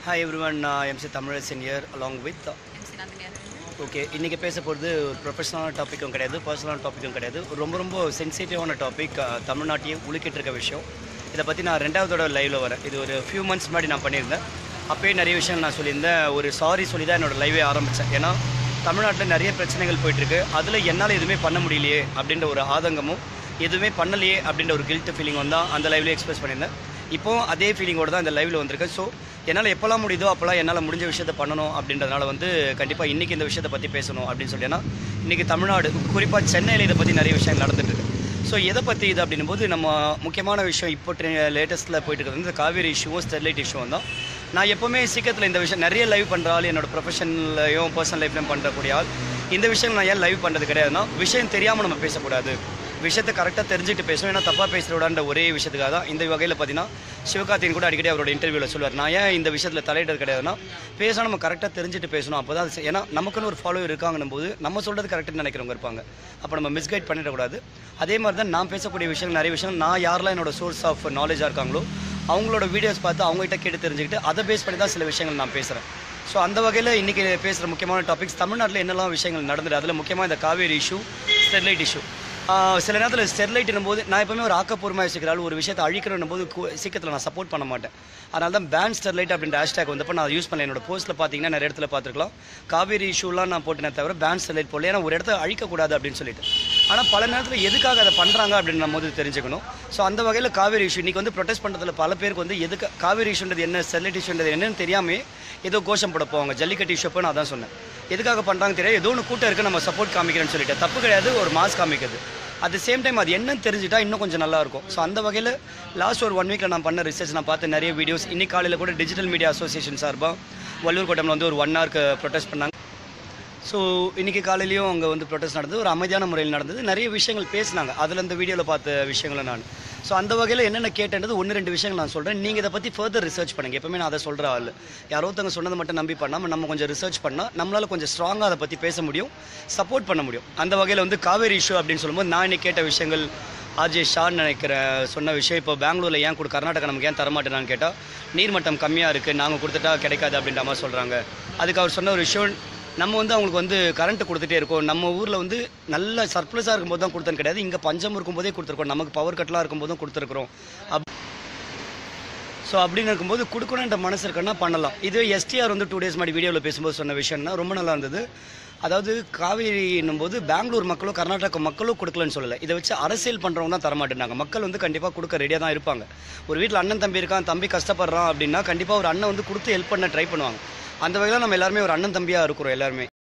hi everyone நான் MC Tamilarasan here along with MC Nandhini okay இன்றைக்கி பேச போகிறது ஒரு ப்ரொஃபஷனலான டாப்பிக்கும் கிடையாது பர்சனலான டாப்பிக்கும் கிடையாது ரொம்ப ரொம்ப சென்சிட்டிவான டாபிக் தமிழ்நாட்டையும் உலுக்கிட்டு இருக்க விஷயம் இதை பற்றி நான் ரெண்டாவதோட லைவில் வரேன் இது ஒரு ஃபியூ மந்த்ஸ் முன்னாடி நான் பண்ணியிருந்தேன் அப்போயே நிறைய விஷயம் நான் சொல்லியிருந்தேன் ஒரு சாரி சொல்லி தான் என்னோட லைவே ஆரம்பித்தேன் ஏன்னா தமிழ்நாட்டில் நிறைய பிரச்சனைகள் போயிட்டுருக்கு அதில் என்னால் எதுவுமே பண்ண முடியலையே அப்படின்ற ஒரு ஆதங்கமும் எதுவுமே பண்ணலையே அப்படின்ற ஒரு கில்ட் ஃபீலிங் வந்தால் அந்த லைவ்லேயே எக்ஸ்பிரஸ் பண்ணியிருந்தேன் இப்போ அதே ஃபீலிங்கோட தான் இந்த லைவில் வந்திருக்கேன் ஸோ என்னால் எப்போல்லாம் முடியுதோ அப்போல்லாம் என்னால் முடிஞ்ச விஷயத்த பண்ணணும் அப்படின்றதுனால வந்து கண்டிப்பாக இன்றைக்கி இந்த விஷயத்தை பற்றி பேசணும் அப்படின்னு சொல்லி ஏன்னா இன்றைக்கி தமிழ்நாடு குறிப்பாக சென்னையில் இதை பற்றி நிறைய விஷயங்கள் நடந்துட்டு இருக்கு ஸோ எதை பற்றி இது அப்படின்னும் போது நம்ம முக்கியமான விஷயம் இப்போ லேட்டஸ்ட்டில் போயிட்டு இருக்கிறது வந்து இந்த காவேரி இஷ்யூவும் ஸ்டெர்லைட் இஷ்யூவும் தான் நான் எப்போவுமே சீக்கிரத்தில் இந்த விஷயம் நிறைய லைவ் பண்ணுற ஆள் என்னோட ப்ரொஃபஷன்லையும் பர்சனல் லைஃப்லையும் பண்ணுறக்கூடிய ஆள் இந்த விஷயம் நான் ஏன் லைவ் பண்ணுறது கிடையாதுன்னா விஷயம் தெரியாமல் நம்ம பேசக்கூடாது விஷயத்தை கரெக்டாக தெரிஞ்சுட்டு பேசணும் ஏன்னா தப்பாக பேசுகிறோடான்ற ஒரே விஷயத்துக்காக தான் இந்த வகையில் பார்த்தீங்கன்னா சிவகார்த்தியின் கூட அடிக்கடி அவரோட இன்டர்வியூவில் சொல்லுவார் நான் ஏன் இந்த விஷயத்தில் தலையிடறது கிடையாதுன்னா பேசணும் நம்ம கரெக்டாக தெரிஞ்சுட்டு பேசணும் அப்போ தான் ஏன்னா நமக்குன்னு ஒரு ஃபாலோ இருக்காங்கன்னும் போது நம்ம சொல்கிறது கரெக்டாக நினைக்கிறவங்க இருப்பாங்க அப்போ நம்ம மிஸ்கைட் பண்ணிடக்கூடாது அதே மாதிரி தான் நான் பேசக்கூடிய விஷயங்கள் நிறைய விஷயம் நான் யாரெல்லாம் என்னோட சோர்ஸ் ஆஃப் நாலேஜாக இருக்காங்களோ அவங்களோட வீடியோஸ் பார்த்து அவங்ககிட்ட கேட்டு தெரிஞ்சுக்கிட்டு அதை பேஸ் பண்ணி தான் சில விஷயங்கள் நான் பேசுகிறேன் ஸோ அந்த வகையில் இன்றைக்கி பேசுகிற முக்கியமான டாபிக்ஸ் தமிழ்நாட்டில் என்னெல்லாம் விஷயங்கள் நடந்தது அதில் முக்கியமாக இந்த காவேரி இஷ்யூ ஸ்டெர்லைட் இஷ்யூ சில நேரத்தில் ஸ்டெர்லைட்னும் போது நான் எப்பவுமே ஒரு ஆக்கப்பூர்வமாக யோசிக்கிறாள் ஒரு விஷயத்தை அழிக்கணும் போது கு- சீக்கிரத்தில் நான் சப்போர்ட் பண்ண மாட்டேன் அதனால தான் பேன் ஸ்டெர்லைட் அப்படின்ற ஹேஷ்டேக் வந்தப்போ நான் யூஸ் பண்ணல என்னோட போஸ்ட்டில் பார்த்தீங்கன்னா நிறைய இடத்துல பார்த்துருக்கலாம் காவேரி இஷ்யூலாம் நான் போட்டேனே தவிர பேன் ஸ்டெர்லைட் போடல ஏன்னா ஒரு இடத்த அழிக்கக்கூடாது அப்படின்னு சொல்லிட்டு ஆனால் பல நேரத்தில் எதுக்காக அதை பண்ணுறாங்க அப்படின்னு நம்ம வந்து தெரிஞ்சுக்கணும் ஸோ அந்த வகையில் காவேரி இஷ்யூ இன்றைக்கி வந்து ப்ரொடெஸ்ட் பண்ணுறதுல பல பேருக்கு வந்து எதுக்கு காவேரி இஷ்யூன்றது என்ன ஸ்டெர்லைட் இஷ்யூன்றது என்னன்னு தெரியாமே ஏதோ கோஷம் போட போவாங்க ஜல்லிக்கட்டு இஷ்யூ நான் அதான் சொன்னேன் எதுக்காக பண்ணுறாங்க தெரியாது ஏதோ ஒன்று கூட்டம் இருக்குது நம்ம சப்போர்ட் காமிக்கிறேன்னு சொல்லிட்டு தப்பு கிடையாது ஒரு மாஸ் காமிக்குது அட் த சேம் டைம் அது என்னன்னு தெரிஞ்சுட்டா இன்னும் கொஞ்சம் நல்லா இருக்கும் ஸோ அந்த வகையில் லாஸ்ட் ஒரு ஒன் வீக்கில் நான் பண்ண ரிசர்ச் நான் பார்த்த நிறைய வீடியோஸ் இன்னைக்கு காலையில் கூட டிஜிட்டல் மீடியா அசோசியேஷன் சார்பாக வள்ளூர் கோட்டமில் வந்து ஒரு ஒன் ஹவருக்கு ப்ரொடெஸ்ட் பண்ணாங்க ஸோ இன்றைக்கி காலையிலையும் அங்கே வந்து ப்ரொடெஸ்ட் நடந்தது ஒரு அமைதியான முறையில் நடந்தது நிறைய விஷயங்கள் பேசினாங்க அதில் இந்த வீடியோவில் பார்த்த விஷயங்களை நான் ஸோ அந்த வகையில் என்னென்ன கேட்டது ஒன்று ரெண்டு விஷயங்கள் நான் சொல்கிறேன் நீங்கள் இதை பற்றி ஃபர்தர் ரிசர்ச் பண்ணுங்கள் எப்பவுமே நான் அதை சொல்கிற ஆள் யாரோ ஒருத்தவங்க சொன்னதை மட்டும் நம்பி பண்ணாமல் நம்ம கொஞ்சம் ரிசர்ச் பண்ணால் நம்மளால் கொஞ்சம் ஸ்ட்ராங்காக அதை பற்றி பேச முடியும் சப்போர்ட் பண்ண முடியும் அந்த வகையில் வந்து காவேரி இஷ்யூ அப்படின்னு சொல்லும்போது நான் இன்னைக்கு கேட்ட விஷயங்கள் ஆர்ஜே ஷான்னு நினைக்கிற சொன்ன விஷயம் இப்போ பெங்களூரில் ஏன் கொடு கர்நாடகா நமக்கு ஏன் தரமாட்டேனான்னு கேட்டால் நீர்மட்டம் கம்மியாக இருக்குது நாங்கள் கொடுத்துட்டா கிடைக்காது அப்படின்ற மாதிரி சொல்கிறாங்க அதுக்கு அவர் சொன்ன ஒரு விஷயம் நம்ம வந்து அவங்களுக்கு வந்து கரண்ட் கொடுத்துட்டே இருக்கோம் நம்ம ஊரில் வந்து நல்ல சர்ப்ளஸாக இருக்கும்போது தான் கொடுத்தது கிடையாது இங்கே பஞ்சம் இருக்கும்போதே கொடுத்துருக்கோம் நமக்கு பவர் கட்லாம் இருக்கும்போதும் கொடுத்துருக்குறோம் அப் ஸோ அப்படின்னு இருக்கும்போது கொடுக்கணுன்ற மனசு இருக்குன்னா பண்ணலாம் இது எஸ்டிஆர் வந்து டூ டேஸ் முன்னாடி வீடியோவில் பேசும்போது சொன்ன விஷயம்னா ரொம்ப நல்லா இருந்தது அதாவது காவேரின்னும் போது பெங்களூர் மக்களோ கர்நாடகா மக்களோ கொடுக்கலன்னு சொல்லலை இதை வச்சு அரசியல் பண்ணுறவங்க தான் தரமாட்டேனாங்க மக்கள் வந்து கண்டிப்பாக கொடுக்க ரெடியாக தான் இருப்பாங்க ஒரு வீட்டில் அண்ணன் தம்பி இருக்கான் தம்பி கஷ்டப்படுறான் அப்படின்னா கண்டிப்பாக ஒரு அண்ணன் வந்து கொடுத்து ஹெல்ப் பண்ண ட்ரை பண்ணுவாங்க அந்த வகையில் நம்ம எல்லாருமே ஒரு அண்ணன் தம்பியாக இருக்கிறோம் எல்லாருமே